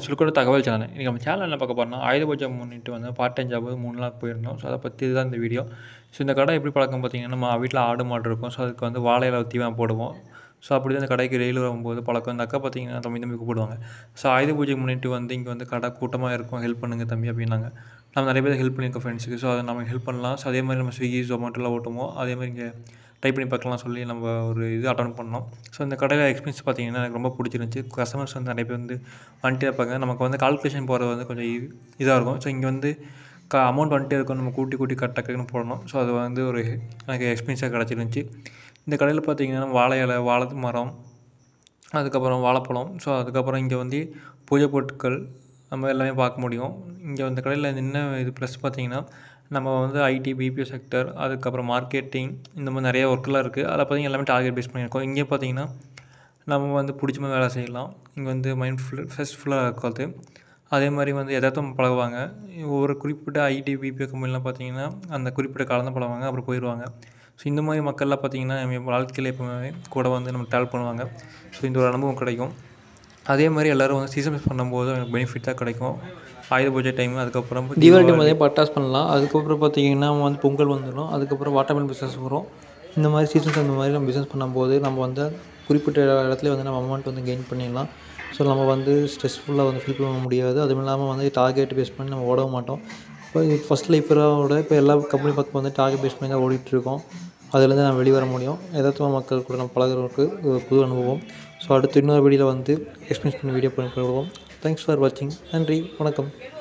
சுருக்கோட தகவல் சேனல் இன்றைக்கி நம்ம சேனல் என்ன பார்க்க போகிறோம்னா ஆயுத பூஜை முன்னிட்டு வந்து பார்ட் டைம் ஜாப் மூணு நாள் போயிருந்தோம் ஸோ அதை பற்றி தான் இந்த வீடியோ ஸோ இந்த கடை எப்படி பழக்கம் பார்த்தீங்கன்னா நம்ம வீட்டில் ஆடு மாடு இருக்கும் ஸோ அதுக்கு வந்து வாழை இலை தீவனம் போடுவோம் ஸோ அப்படி தான் இந்த கடைக்கு ரெயில் வரும்போது பழக்கம் இந்த அக்கா பார்த்தீங்கன்னா தம்பி தம்பி கூப்பிடுவாங்க ஸோ ஆயுத பூஜை முன்னிட்டு வந்து இங்கே வந்து கடை கூட்டமாக இருக்கும் ஹெல்ப் பண்ணுங்கள் தம்பி அப்படின்னாங்க நம்ம நிறைய பேர் ஹெல்ப் பண்ணியிருக்கோம் ஃப்ரெண்ட்ஸுக்கு ஸோ அதை நம்ம ஹெல்ப் பண்ணலாம் ஸோ அதே மாதிரி நம்ம ஸ்விக்கி ஜொமேட்டோலாம் ஓட்டுவோம் அதே மாதிரி இங்கே டைப் பண்ணி பார்க்கலாம் சொல்லி நம்ம ஒரு இது அட்டன் பண்ணோம் ஸோ இந்த கடையில் எக்ஸ்பீரியன்ஸ் பார்த்தீங்கன்னா எனக்கு ரொம்ப பிடிச்சிருந்துச்சி கஸ்டமர்ஸ் வந்து நிறைய பேர் வந்து வந்துட்டே இருப்பாங்க நமக்கு வந்து கால்குலேஷன் போகிறது வந்து கொஞ்சம் இதாக இருக்கும் ஸோ இங்கே வந்து க அமௌண்ட் வந்துட்டே இருக்கும் நம்ம கூட்டி கூட்டி கட் டக்குன்னு போடணும் ஸோ அது வந்து ஒரு எனக்கு எக்ஸ்பீரியன்ஸாக கிடச்சிருந்துச்சி இந்த கடையில் பார்த்தீங்கன்னா வாழை இலை வாழை மரம் அதுக்கப்புறம் வாழைப்பழம் ஸோ அதுக்கப்புறம் இங்கே வந்து பூஜை பொருட்கள் நம்ம எல்லாமே பார்க்க முடியும் இங்கே இந்த கடையில் என்ன இது ப்ளஸ் பார்த்தீங்கன்னா நம்ம வந்து ஐடி பிபிஓ செக்டர் அதுக்கப்புறம் மார்க்கெட்டிங் இந்த மாதிரி நிறைய ஒர்க்கெலாம் இருக்குது அதில் பார்த்தீங்கன்னா எல்லாமே டார்கெட் பேஸ் பண்ணியிருக்கோம் இங்கே பார்த்தீங்கன்னா நம்ம வந்து பிடிச்ச மாதிரி வேலை செய்யலாம் இங்கே வந்து மைண்ட் ஃபுல் ஸ்ட்ரெஸ்ஃபுல்லாக இருக்காது அதே மாதிரி வந்து எதார்த்தம் பழகுவாங்க ஒரு குறிப்பிட்ட ஐடி பிபிஓ கம்பெனிலாம் பார்த்தீங்கன்னா அந்த குறிப்பிட்ட காலம் தான் பழகுவாங்க அப்புறம் போயிடுவாங்க ஸோ இந்த மாதிரி மக்கள்லாம் பார்த்தீங்கன்னா நம்ம வாழ்க்கையில் எப்போவுமே கூட வந்து நம்ம ட்ராவல் பண்ணுவாங்க ஸோ இந்த ஒரு அனுபவம் கிடைக்கும் அதே மாதிரி எல்லோரும் வந்து சீசன் பண்ணும்போது எனக்கு பெனிஃபிட்டாக கிடைக்கும் ஆயுத பூஜை டைம் அதுக்கப்புறம் தீபாவளி டைம் அதே பட்டாஸ் பண்ணலாம் அதுக்கப்புறம் பார்த்தீங்கன்னா வந்து பொங்கல் வந்துடும் அதுக்கப்புறம் வாட்டர்மெலன் பிஸ்னஸ் வரும் இந்த மாதிரி சீசன்ஸ் அந்த மாதிரி நம்ம பிஸ்னஸ் பண்ணும்போது நம்ம வந்து குறிப்பிட்ட இடத்துல வந்து நம்ம அமௌண்ட் வந்து கெயின் பண்ணிடலாம் ஸோ நம்ம வந்து ஸ்ட்ரெஸ்ஃபுல்லாக வந்து ஃபீல் பண்ண முடியாது அதுவும் இல்லாமல் வந்து டார்கெட் பேஸ் பண்ணி நம்ம ஓடவும் மாட்டோம் இப்போ இது ஃபஸ்ட் லைஃபரோட இப்போ எல்லா கம்பெனி பக்கம் வந்து டார்கெட் பேஸ் பண்ணி தான் ஓடிட்டுருக்கோம் அதுலேருந்து நம்ம வெளியே வர முடியும் எதார்த்தமாக மக்கள் கூட நம்ம பழகுறதுக்கு ஒரு புது அனுபவம் ஸோ அடுத்து இன்னொரு வீடியோவில் வந்து எக்ஸ்பீரியன்ஸ் பண்ணி வீடியோ பண்ணி தேங்க்ஸ் ஃபார் வாட்சிங் நன்றி வணக்கம்